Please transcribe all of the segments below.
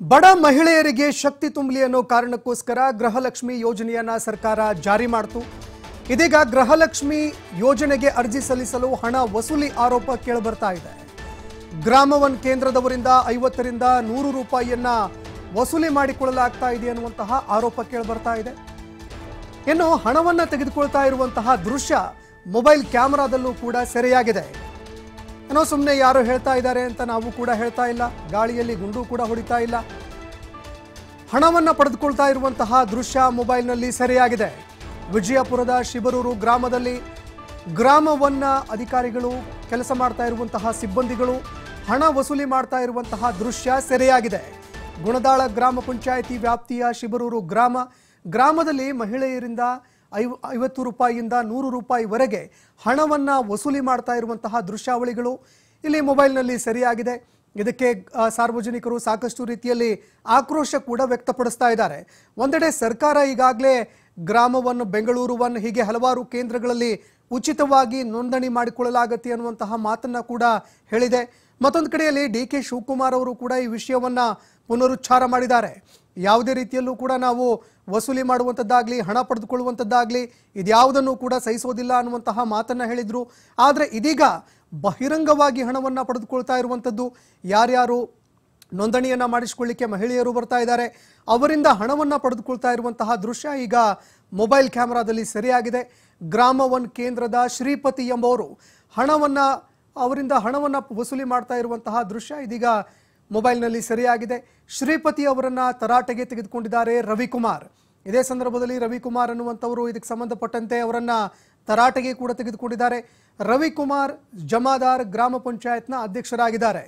ಬಡ ಮಹಿಳೆಯರಿಗೆ ಶಕ್ತಿ ತುಂಬಲಿ ಅನ್ನೋ ಕಾರಣಕ್ಕೋಸ್ಕರ ಗೃಹಲಕ್ಷ್ಮಿ ಯೋಜನೆಯನ್ನ ಸರ್ಕಾರ ಜಾರಿ ಮಾಡಿತು ಇದೀಗ ಗೃಹಲಕ್ಷ್ಮಿ ಯೋಜನೆಗೆ ಅರ್ಜಿ ಸಲ್ಲಿಸಲು ಹಣ ವಸೂಲಿ ಆರೋಪ ಕೇಳಿಬರ್ತಾ ಇದೆ ಗ್ರಾಮ ಒನ್ ಕೇಂದ್ರದವರಿಂದ ಐವತ್ತರಿಂದ ನೂರು ರೂಪಾಯಿಯನ್ನ ವಸೂಲಿ ಮಾಡಿಕೊಳ್ಳಲಾಗ್ತಾ ಇದೆ ಅನ್ನುವಂತಹ ಆರೋಪ ಕೇಳಿಬರ್ತಾ ಇದೆ ಇನ್ನು ಹಣವನ್ನ ತೆಗೆದುಕೊಳ್ತಾ ಇರುವಂತಹ ದೃಶ್ಯ ಮೊಬೈಲ್ ಕ್ಯಾಮೆರಾದಲ್ಲೂ ಕೂಡ ಸೆರೆಯಾಗಿದೆ ಏನೋ ಸುಮ್ಮನೆ ಯಾರೋ ಹೇಳ್ತಾ ಇದ್ದಾರೆ ಅಂತ ನಾವು ಕೂಡ ಹೇಳ್ತಾ ಇಲ್ಲ ಗಾಳಿಯಲ್ಲಿ ಗುಂಡು ಕೂಡ ಹೊಡಿತಾ ಇಲ್ಲ ಹಣವನ್ನ ಪಡೆದುಕೊಳ್ತಾ ಇರುವಂತಹ ದೃಶ್ಯ ಮೊಬೈಲ್ನಲ್ಲಿ ಸೆರೆಯಾಗಿದೆ ವಿಜಯಪುರದ ಶಿಬರೂರು ಗ್ರಾಮದಲ್ಲಿ ಗ್ರಾಮವನ್ನ ಅಧಿಕಾರಿಗಳು ಕೆಲಸ ಮಾಡ್ತಾ ಇರುವಂತಹ ಸಿಬ್ಬಂದಿಗಳು ಹಣ ವಸೂಲಿ ಮಾಡ್ತಾ ಇರುವಂತಹ ದೃಶ್ಯ ಸೆರೆಯಾಗಿದೆ ಗುಣದಾಳ ಗ್ರಾಮ ಪಂಚಾಯಿತಿ ವ್ಯಾಪ್ತಿಯ ಶಿಬರೂರು ಗ್ರಾಮ ಗ್ರಾಮದಲ್ಲಿ ಮಹಿಳೆಯರಿಂದ ಐವ ಐವತ್ತು ರೂಪಾಯಿಯಿಂದ ನೂರು ರೂಪಾಯಿವರೆಗೆ ಹಣವನ್ನ ವಸೂಲಿ ಮಾಡ್ತಾ ಇರುವಂತಹ ದೃಶ್ಯಾವಳಿಗಳು ಇಲ್ಲಿ ಮೊಬೈಲ್ನಲ್ಲಿ ಸರಿಯಾಗಿದೆ ಇದಕ್ಕೆ ಆ, ಸಾರ್ವಜನಿಕರು ಸಾಕಷ್ಟು ರೀತಿಯಲ್ಲಿ ಆಕ್ರೋಶ ಕೂಡ ವ್ಯಕ್ತಪಡಿಸ್ತಾ ಇದ್ದಾರೆ ಒಂದೆಡೆ ಸರ್ಕಾರ ಈಗಾಗಲೇ ಗ್ರಾಮವನ್ನು ಬೆಂಗಳೂರು ಒನ್ ಹೀಗೆ ಹಲವಾರು ಕೇಂದ್ರಗಳಲ್ಲಿ ಉಚಿತವಾಗಿ ನೋಂದಣಿ ಮಾಡಿಕೊಳ್ಳಲಾಗತ್ತೆ ಅನ್ನುವಂತಹ ಮಾತನ್ನ ಕೂಡ ಹೇಳಿದೆ ಮತ್ತೊಂದು ಕಡೆಯಲ್ಲಿ ಡಿ ಕೆ ಶಿವಕುಮಾರ್ ಅವರು ಕೂಡ ಈ ವಿಷಯವನ್ನ ಪುನರುಚ್ಚಾರ ಮಾಡಿದ್ದಾರೆ ಯಾವುದೇ ರೀತಿಯಲ್ಲೂ ಕೂಡ ನಾವು ವಸೂಲಿ ಮಾಡುವಂಥದ್ದಾಗಲಿ ಹಣ ಪಡೆದುಕೊಳ್ಳುವಂಥದ್ದಾಗಲಿ ಇದ್ಯಾವುದನ್ನು ಕೂಡ ಸಹಿಸೋದಿಲ್ಲ ಅನ್ನುವಂತಹ ಮಾತನ್ನ ಹೇಳಿದ್ರು ಆದರೆ ಇದೀಗ ಬಹಿರಂಗವಾಗಿ ಹಣವನ್ನು ಪಡೆದುಕೊಳ್ತಾ ಇರುವಂಥದ್ದು ಯಾರ್ಯಾರು ನೋಂದಣಿಯನ್ನ ಮಾಡಿಸಿಕೊಳ್ಳಿಕ್ಕೆ ಮಹಿಳೆಯರು ಬರ್ತಾ ಇದ್ದಾರೆ ಅವರಿಂದ ಹಣವನ್ನ ಪಡೆದುಕೊಳ್ತಾ ಇರುವಂತಹ ದೃಶ್ಯ ಈಗ ಮೊಬೈಲ್ ಕ್ಯಾಮೆರಾದಲ್ಲಿ ಸರಿಯಾಗಿದೆ ಗ್ರಾಮ ಒನ್ ಕೇಂದ್ರದ ಶ್ರೀಪತಿ ಎಂಬವರು ಹಣವನ್ನ ಅವರಿಂದ ಹಣವನ್ನ ವಸೂಲಿ ಮಾಡ್ತಾ ಇರುವಂತಹ ದೃಶ್ಯ ಇದೀಗ ಮೊಬೈಲ್ನಲ್ಲಿ ಸರಿಯಾಗಿದೆ ಶ್ರೀಪತಿ ಅವರನ್ನ ತರಾಟೆಗೆ ತೆಗೆದುಕೊಂಡಿದ್ದಾರೆ ರವಿಕುಮಾರ್ ಇದೇ ಸಂದರ್ಭದಲ್ಲಿ ರವಿಕುಮಾರ್ ಅನ್ನುವಂಥವರು ಇದಕ್ಕೆ ಸಂಬಂಧಪಟ್ಟಂತೆ ಅವರನ್ನ ತರಾಟೆಗೆ ಕೂಡ ತೆಗೆದುಕೊಂಡಿದ್ದಾರೆ ರವಿಕುಮಾರ್ ಜಮಾದಾರ್ ಗ್ರಾಮ ಪಂಚಾಯತ್ನ ಅಧ್ಯಕ್ಷರಾಗಿದ್ದಾರೆ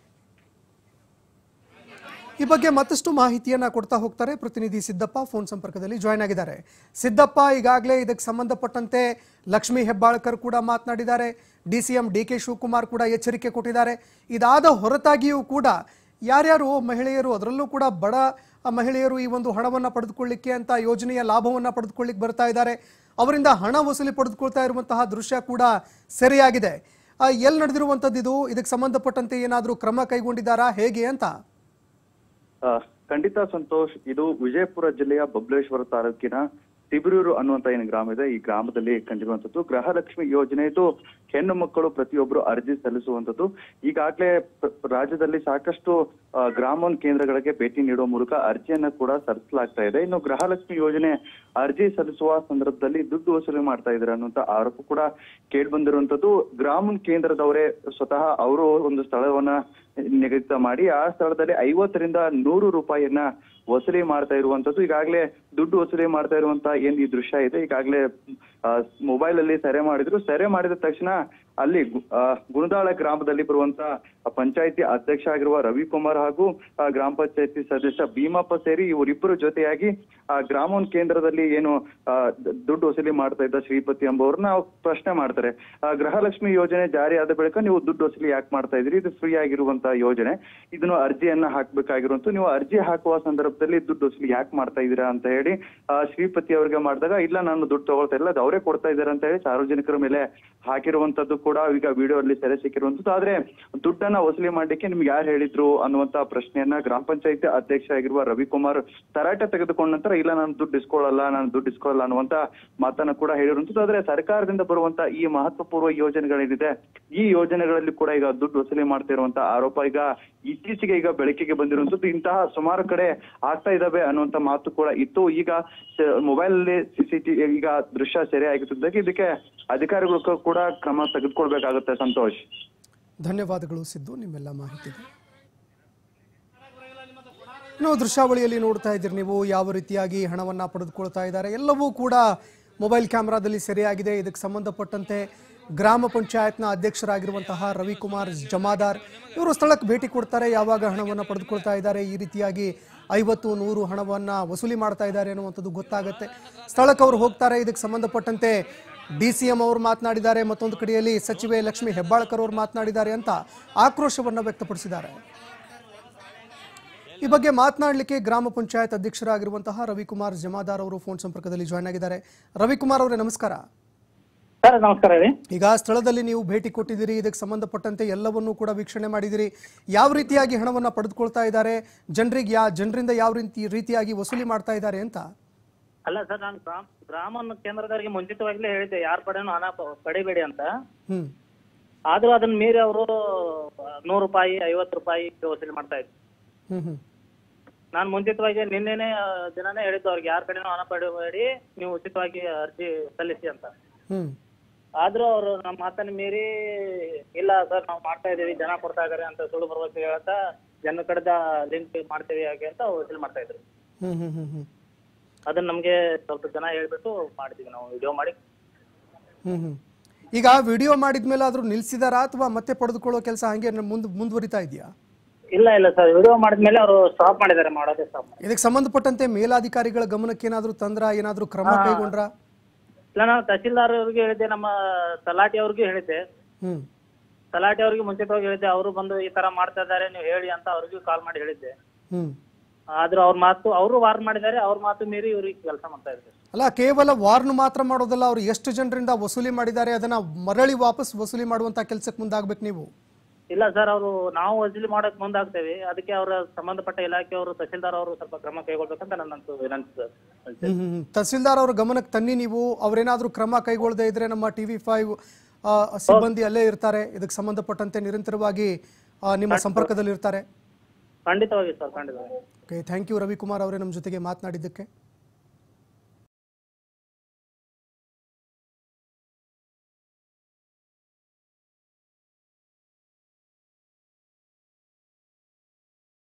ಈ ಬಗ್ಗೆ ಮತ್ತಷ್ಟು ಮಾಹಿತಿಯನ್ನ ಕೊಡ್ತಾ ಹೋಗ್ತಾರೆ ಪ್ರತಿನಿಧಿ ಸಿದ್ದಪ್ಪ ಫೋನ್ ಸಂಪರ್ಕದಲ್ಲಿ ಜಾಯ್ನ್ ಆಗಿದ್ದಾರೆ ಸಿದ್ದಪ್ಪ ಈಗಾಗಲೇ ಇದಕ್ಕೆ ಸಂಬಂಧಪಟ್ಟಂತೆ ಲಕ್ಷ್ಮೀ ಹೆಬ್ಬಾಳ್ಕರ್ ಕೂಡ ಮಾತನಾಡಿದ್ದಾರೆ D C M D K Shivakumar ಕೂಡ ಎಚ್ಚರಿಕೆ ಕೊಟ್ಟಿದ್ದಾರೆ ಇದಾದ ಹೊರತಾಗಿಯೂ ಕೂಡ ಯಾರ್ಯಾರು ಮಹಿಳೆಯರು ಅದರಲ್ಲೂ ಕೂಡ ಬಡ ಮಹಿಳೆಯರು ಈ ಒಂದು ಹಣವನ್ನು ಪಡೆದುಕೊಳ್ಳಿಕ್ಕೆ ಅಂತ ಯೋಜನೆಯ ಲಾಭವನ್ನು ಪಡೆದುಕೊಳ್ಳಿಕ್ಕೆ ಬರ್ತಾ ಇದ್ದಾರೆ ಅವರಿಂದ ಹಣ ವಸೂಲಿ ಪಡೆದುಕೊಳ್ತಾ ಇರುವಂತಹ ದೃಶ್ಯ ಕೂಡ ಸರಿಯಾಗಿದೆ ಎಲ್ಲಿ ನಡೆದಿರುವಂಥದ್ದು ಇದು ಇದಕ್ಕೆ ಸಂಬಂಧಪಟ್ಟಂತೆ ಏನಾದರೂ ಕ್ರಮ ಕೈಗೊಂಡಿದ್ದಾರಾ ಹೇಗೆ ಅಂತ ಆ, ಖಂಡಿತ ಸಂತೋಷ್ ಇದು ವಿಜಯಪುರ ಜಿಲ್ಲೆಯ ಬಬಲೇಶ್ವರ ತಾಲೂಕಿನ ತಿಬಿರೂರು ಅನ್ನುವಂತ ಏನು ಗ್ರಾಮ ಇದೆ ಈ ಗ್ರಾಮದಲ್ಲಿ ಕಂಡಿರುವಂತದ್ದು ಗೃಹಲಕ್ಷ್ಮಿ ಯೋಜನೆ ಇದು ಹೆಣ್ಣು ಮಕ್ಕಳು ಪ್ರತಿಯೊಬ್ಬರು ಅರ್ಜಿ ಸಲ್ಲಿಸುವಂತದ್ದು ಈಗಾಗಲೇ ಪ್ರ- ರಾಜ್ಯದಲ್ಲಿ ಸಾಕಷ್ಟು ಆ, ಗ್ರಾಮ ಕೇಂದ್ರಗಳಿಗೆ ಭೇಟಿ ನೀಡುವ ಮೂಲಕ ಅರ್ಜಿಯನ್ನ ಕೂಡ ಸಲ್ಲಿಸಲಾಗ್ತಾ ಇದೆ ಇನ್ನು ಗೃಹಲಕ್ಷ್ಮಿ ಯೋಜನೆ ಅರ್ಜಿ ಸಲ್ಲಿಸುವ ಸಂದರ್ಭದಲ್ಲಿ ದುಡ್ಡು ವಸೂಲಿ ಮಾಡ್ತಾ ಇದ್ದಾರೆ ಅನ್ನುವಂತ ಆರೋಪ ಕೂಡ ಕೇಳಿ ಬಂದಿರುವಂತದ್ದು ಗ್ರಾಮ ಕೇಂದ್ರದವರೇ ಸ್ವತಃ ಅವರು ಒಂದು ಸ್ಥಳವನ್ನ ನಿಗದಿತ ಮಾಡಿ ಆ ಸ್ಥಳದಲ್ಲಿ ಐವತ್ತರಿಂದ ನೂರು ರೂಪಾಯಿಯನ್ನ ವಸೂಲಿ ಮಾಡ್ತಾ ಇರುವಂತದ್ದು ಈಗಾಗಲೇ ದುಡ್ಡು ವಸೂಲಿ ಮಾಡ್ತಾ ಇರುವಂತ ಏನ್ ಈ ದೃಶ್ಯ ಇದೆ ಈಗಾಗಲೇ ಮೊಬೈಲ್ ಅಲ್ಲಿ ಸೆರೆ ಮಾಡಿದ್ರು ಸೆರೆ ಮಾಡಿದ ತಕ್ಷಣ ಅಲ್ಲಿ ಗು- ಆ, ಗುಣದಾಳ ಗ್ರಾಮದಲ್ಲಿ ಬರುವಂತ ಪಂಚಾಯತಿ ಅಧ್ಯಕ್ಷ ಆಗಿರುವ ರವಿಕುಮಾರ್ ಹಾಗೂ ಆ, ಗ್ರಾಮ ಪಂಚಾಯತಿ ಸದಸ್ಯ ಭೀಮಪ್ಪ ಸೇರಿ ಇವರಿಬ್ಬರು ಜೊತೆಯಾಗಿ ಆ ಗ್ರಾಮ ಒಂದ್ ಕೇಂದ್ರದಲ್ಲಿ ಏನು ಆ, ದ- ದುಡ್ಡು ವಸೂಲಿ ಮಾಡ್ತಾ ಇದ್ದ ಶ್ರೀಪತಿ ಎಂಬುವರನ್ನ ಪ್ರಶ್ನೆ ಮಾಡ್ತಾರೆ ಆ, ಗೃಹಲಕ್ಷ್ಮಿ ಯೋಜನೆ ಜಾರಿ ಆದ ಬಳಿಕ ನೀವು ದುಡ್ಡು ವಸೂಲಿ ಯಾಕೆ ಮಾಡ್ತಾ ಇದ್ರಿ ಇದು ಫ್ರೀ ಆಗಿರುವಂತ ಯೋಜನೆ ಇದನ್ನು ಅರ್ಜಿಯನ್ನ ಹಾಕ್ಬೇಕಾಗಿರುವಂತ ನೀವು ಅರ್ಜಿ ಹಾಕುವ ಸಂದರ್ಭದಲ್ಲಿ ದುಡ್ಡು ವಸೂಲಿ ಯಾಕೆ ಮಾಡ್ತಾ ಇದ್ದೀರಾ ಅಂತ ಹೇಳಿ ಆ, ಶ್ರೀಪತಿ ಅವರಿಗೆ ಮಾಡಿದಾಗ ಇಲ್ಲ ನಾನು ದುಡ್ಡು ತಗೊಳ್ತಾ ಇಲ್ಲ ಅದು ಅವರೇ ಕೊಡ್ತಾ ಇದ್ದಾರೆ ಅಂತ ಹೇಳಿ ಸಾರ್ವಜನಿಕರ ಮೇಲೆ ಹಾಕಿರುವಂತದ್ದು ಕೂಡ ಈಗ ವಿಡಿಯೋ ಅಲ್ಲಿ ಸೆರೆ ಸಿಕ್ಕಿರುವಂತದ್ದು ಆದ್ರೆ ದುಡ್ಡನ್ನ ವಸೂಲಿ ಮಾಡ್ಲಿಕ್ಕೆ ನಿಮ್ಗೆ ಯಾರು ಹೇಳಿದ್ರು ಅನ್ನುವಂತ ಪ್ರಶ್ನೆಯನ್ನ ಗ್ರಾಮ ಪಂಚಾಯತಿ ಅಧ್ಯಕ್ಷ ಆಗಿರುವ ರವಿಕುಮಾರ್ ತರಾಟೆ ತೆಗೆದುಕೊಂಡ ನಂತರ ಇಲ್ಲ ನಾನು ದುಡ್ಡು ಇಸ್ಕೊಳ್ಳಲ್ಲ ನಾನು ದುಡ್ಡು ಇಸ್ಕೊಳ್ಳಲ್ಲ ಅನ್ನುವಂತ ಮಾತನ್ನ ಕೂಡ ಹೇಳಿರುವಂತದ್ದು ಆದ್ರೆ ಸರ್ಕಾರದಿಂದ ಬರುವಂತ ಈ ಮಹತ್ವಪೂರ್ವ ಯೋಜನೆಗಳೇನಿದೆ ಈ ಯೋಜನೆಗಳಲ್ಲಿ ಕೂಡ ಈಗ ದುಡ್ಡು ವಸೂಲಿ ಮಾಡ್ತಾ ಇರುವಂತ ಆರೋಪ ಈಗ ಇತ್ತೀಚೆಗೆ ಈಗ ಬೆಳಕಿಗೆ ಬಂದಿರುವಂತದ್ದು ಇಂತಹ ಸುಮಾರು ಕಡೆ ಆಗ್ತಾ ಇದಾವೆ ಅನ್ನುವಂತ ಮಾತು ಕೂಡ ಇತ್ತು ಈಗ ಮೊಬೈಲ್ ಅಲ್ಲಿ ಸಿಸಿಟಿವಿ ಈಗ ದೃಶ್ಯ ಸೆರೆ ಆಗಿದ್ದಕ್ಕೆ ಇದಕ್ಕೆ ಅಧಿಕಾರಿಗಳು ಕೂಡ ಕ್ರಮ ತೆಗೆದುಕೊಳ್ಬೇಕಾಗುತ್ತೆ ಸಂತೋಷ್ ಧನ್ಯವಾದಗಳು ಸಿದ್ದು ನಿಮ್ಮೆಲ್ಲ ಮಾಹಿತಿಗೆ ಇನ್ನು ದೃಶ್ಯಾವಳಿಯಲ್ಲಿ ನೋಡ್ತಾ ಇದ್ದೀರಿ ನೀವು ಯಾವ ರೀತಿಯಾಗಿ ಹಣವನ್ನು ಪಡೆದುಕೊಳ್ತಾ ಇದ್ದಾರೆ ಎಲ್ಲವೂ ಕೂಡ ಮೊಬೈಲ್ ಕ್ಯಾಮ್ರಾದಲ್ಲಿ ಸರಿಯಾಗಿದೆ ಇದಕ್ಕೆ ಸಂಬಂಧಪಟ್ಟಂತೆ ಗ್ರಾಮ ಪಂಚಾಯತ್ನ ಅಧ್ಯಕ್ಷರಾಗಿರುವಂತಹ ರವಿಕುಮಾರ್ ಜಮಾದಾರ್ ಇವರು ಸ್ಥಳಕ್ಕೆ ಭೇಟಿ ಕೊಡ್ತಾರೆ ಯಾವಾಗ ಹಣವನ್ನು ಪಡೆದುಕೊಳ್ತಾ ಇದ್ದಾರೆ ಈ ರೀತಿಯಾಗಿ ಐವತ್ತು ನೂರು ಹಣವನ್ನು ವಸೂಲಿ ಮಾಡ್ತಾ ಇದ್ದಾರೆ ಅನ್ನುವಂಥದ್ದು ಗೊತ್ತಾಗುತ್ತೆ ಸ್ಥಳಕ್ಕೆ ಅವರು ಹೋಗ್ತಾರೆ ಇದಕ್ಕೆ ಸಂಬಂಧಪಟ್ಟಂತೆ ಡಿ ಸಿ ಎಂ ಅವರು ಮಾತನಾಡಿದ್ದಾರೆ ಮತ್ತೊಂದು ಕಡೆಯಲ್ಲಿ ಸಚಿವೆ ಲಕ್ಷ್ಮಿ ಹೆಬ್ಬಾಳ್ಕರ್ ಅವರು ಮಾತನಾಡಿದ್ದಾರೆ ಅಂತ ಆಕ್ರೋಶವನ್ನು ವ್ಯಕ್ತಪಡಿಸಿದ್ದಾರೆ ಈ ಬಗ್ಗೆ ಮಾತನಾಡಲಿಕ್ಕೆ ಗ್ರಾಮ ಪಂಚಾಯತ್ ಅಧ್ಯಕ್ಷರಾಗಿರುವಂತಹ ರವಿಕುಮಾರ್ ಜಮಾದಾರ್ ಅವರು ಫೋನ್ ಸಂಪರ್ಕದಲ್ಲಿ ಜಾಯ್ನ್ ಆಗಿದ್ದಾರೆ ರವಿಕುಮಾರ್ ಅವರೇ ನಮಸ್ಕಾರ ಸರ್ ನಮಸ್ಕಾರ ರೀ ಈಗ ಸ್ಥಳದಲ್ಲಿ ನೀವು ಭೇಟಿ ಕೊಟ್ಟಿದ್ದೀರಿ ಇದಕ್ಕೆ ಸಂಬಂಧಪಟ್ಟಂತೆ ಎಲ್ಲವನ್ನೂ ಕೂಡ ವೀಕ್ಷಣೆ ಮಾಡಿದಿರಿ ಯಾವ ರೀತಿಯಾಗಿ ಹಣವನ್ನ ಪಡೆದುಕೊಳ್ತಾ ಇದ್ದಾರೆ ಜನರಿಗೆ ಯಾ ಜನರಿಂದ ಯಾವ ರೀತಿ ರೀತಿಯಾಗಿ ವಸೂಲಿ ಮಾಡ್ತಾ ಇದ್ದಾರೆ ಅಂತ ಅಲ್ಲ ಸರ್ ನಾನು ಗ್ರಾಮ ಗ್ರಾಮ ಕೇಂದ್ರದವರಿಗೆ ಮುಂಚಿತವಾಗ್ಲೇ ಹೇಳಿದ್ದೆ ಯಾರ ಕಡೆನೂ ಹಣ ಪ- ಪಡಿಬೇಡಿ ಅಂತ ಹ್ಮ್ ಆದ್ರೂ ಅದನ್ನ ಮೀರಿ ಅವರು ನೂರು ರೂಪಾಯಿ ಐವತ್ತು ರೂಪಾಯಿ ವಸೂಲಿ ಮಾಡ್ತಾ ಇದ್ರು ಹ್ಮ್ ಹ್ಮ್ ನಾನು ಮುಂಚಿತವಾಗಿ ನಿನ್ನೆನೆ ಆ, ದಿನನೇ ಹೇಳಿದ್ದು ಅವ್ರಿಗೆ ಯಾರ ಕಡೆನೂ ಹಣ ಪಡಿಬೇಡಿ ನೀವು ಉಚಿತವಾಗಿ ಅರ್ಜಿ ಸಲ್ಲಿಸಿ ಅಂತ ಹ್ಮ್ ಆದ್ರೂ ಅವರು ನಮ್ಮ ಮಾತನ್ನ ಮೀರಿ ಇಲ್ಲ ಸರ್ ನಾವು ಮಾಡ್ತಾ ಇದೀವಿ ಜನ ಕೊಡ್ತಾ ಇದಾರೆ ಅಂತ ಸುಳ್ಳು ಭರವಸೆ ಹೇಳ್ತಾ ಜನ ಕಡೆದ ಲಿಂಕ್ ಮಾಡ್ತೀವಿ ಹಾಗೆ ಅಂತ ವಸೂಲಿ ಮಾಡ್ತಾ ಇದ್ರು ಹ್ಮ್ ಹ್ಮ್ ಹ್ಮ್ ಹ್ಮ್ ಅದನ್ನ ನಮ್ಗೆ ಸ್ವಲ್ಪ ಜನ ಹೇಳ್ಬಿಟ್ಟು ಮಾಡಿದೀವಿ ನಾವು ವಿಡಿಯೋ ಮಾಡಿ ಹ್ಮ್ ಹ್ಮ್ ಈಗ ವಿಡಿಯೋ ಮಾಡಿದ್ಮೇಲೆ ಆದ್ರೂ ನಿಲ್ಸಿದಾರಾ ಅಥವಾ ಮತ್ತೆ ಪಡೆದುಕೊಳ್ಳೋ ಕೆಲಸ ಹಂಗೆ ಮುಂದ್ ಮುಂದುವರಿತಾ ಇದೆಯಾ ಇಲ್ಲ ಇಲ್ಲ ಸರ್ ವಿಡಿಯೋ ಮಾಡಿದ್ಮೇಲೆ ಅವರು ಸ್ಟಾಪ್ ಮಾಡಿದ್ದಾರೆ ಮಾಡೋದೇ ಸ್ಟಾಪ್ ಮಾಡಿ ಇದಕ್ಕೆ ಸಂಬಂಧಪಟ್ಟಂತೆ ಮೇಲಾಧಿಕಾರಿಗಳ ಗಮನಕ್ಕೆ ಏನಾದ್ರೂ ತಂದ್ರ ಏನಾದ್ರೂ ಕ್ರಮ ಕೈಗೊಂಡ್ರ ಇಲ್ಲ ನಾನು ತಹಸೀಲ್ದಾರ್ ಅವ್ರಿಗೆ ಹೇಳಿದ್ದೆ ನಮ್ಮ ತಲಾಟಿ ಅವ್ರಿಗೂ ಹೇಳಿದ್ದೆ ಹ್ಮ್ ತಲಾಟಿ ಅವ್ರಿಗೆ ಮುಂಚಿತವಾಗಿ ಹೇಳಿದ್ದೆ ಅವರು ಬಂದು ಈ ತರ ಮಾಡ್ತಾ ಇದ್ದಾರೆ ನೀವು ಹೇಳಿ ಅಂತ ಅವ್ರಿಗೂ ಕಾಲ್ ಮಾಡಿ ಹೇಳಿದ್ದೆ ಹ್ಮ್ ಆದ್ರೂ ಅವ್ರ ಮಾತು ಅವರು ವಾರ್ ಮಾಡಿದ್ದಾರೆ ಅವ್ರ ಮಾತು ಮೀರಿ ಇವ್ರಿಗೆ ಕೆಲಸ ಮಾಡ್ತಾ ಇದ್ದಾರೆ ಅಲ್ಲ ಕೇವಲ ವಾರ್ನ್ ಮಾತ್ರ ಮಾಡೋದಲ್ಲ ಅವ್ರು ಎಷ್ಟು ಜನರಿಂದ ವಸೂಲಿ ಮಾಡಿದ್ದಾರೆ ಅದನ್ನ ಮರಳಿ ವಾಪಸ್ ವಸೂಲಿ ಮಾಡುವಂತ ಕೆಲಸಕ್ಕೆ ಮುಂದಾಗ್ಬೇಕು ನೀವು ಇಲ್ಲ ಸರ್ ಅವರು ನಾವು ವಸೂಲಿ ಮಾಡಕ್ ಮುಂದಾಗ್ತೇವೆ ಅದಕ್ಕೆ ಅವರ ಸಂಬಂಧಪಟ್ಟ ಇಲಾಖೆಯವರು ತಹಸೀಲ್ದಾರ್ ಅವರು ಸ್ವಲ್ಪ ಕ್ರಮ ಕೈಗೊಳ್ಬೇಕಂತ ನನ್ನಂತೂ ವಿನಂತಿ ಸರ್ ಹ್ಮ್ ಹ್ಮ್ ಹ್ಮ್. ತಹಸೀಲ್ದಾರ್ ಅವ್ರ ಗಮನಕ್ಕೆ ತನ್ನಿ ನೀವು ಅವ್ರೇನಾದ್ರೂ ಕ್ರಮ ಕೈಗೊಳ್ಳದೆ ಇದ್ರೆ ನಮ್ಮ ಟಿವಿ ಫೈವ್ ಸಿಬ್ಬಂದಿ ಅಲ್ಲೇ ಇರ್ತಾರೆ ಇದಕ್ಕೆ ಸಂಬಂಧಪಟ್ಟಂತೆ ನಿರಂತರವಾಗಿ ಆ, ನಿಮ್ಮ ಸಂಪರ್ಕದಲ್ಲಿ ಇರ್ತಾರೆ ಖಂಡಿತವಾಗಿ ಸರ್ ಖಂಡಿತವಾಗಿ ಓಕೆ ಥ್ಯಾಂಕ್ ಯು ರವಿಕುಮಾರ್ ಅವರೇ ನಮ್ಮ ಜೊತೆಗೆ ಮಾತನಾಡಿದ್ದಕ್ಕೆ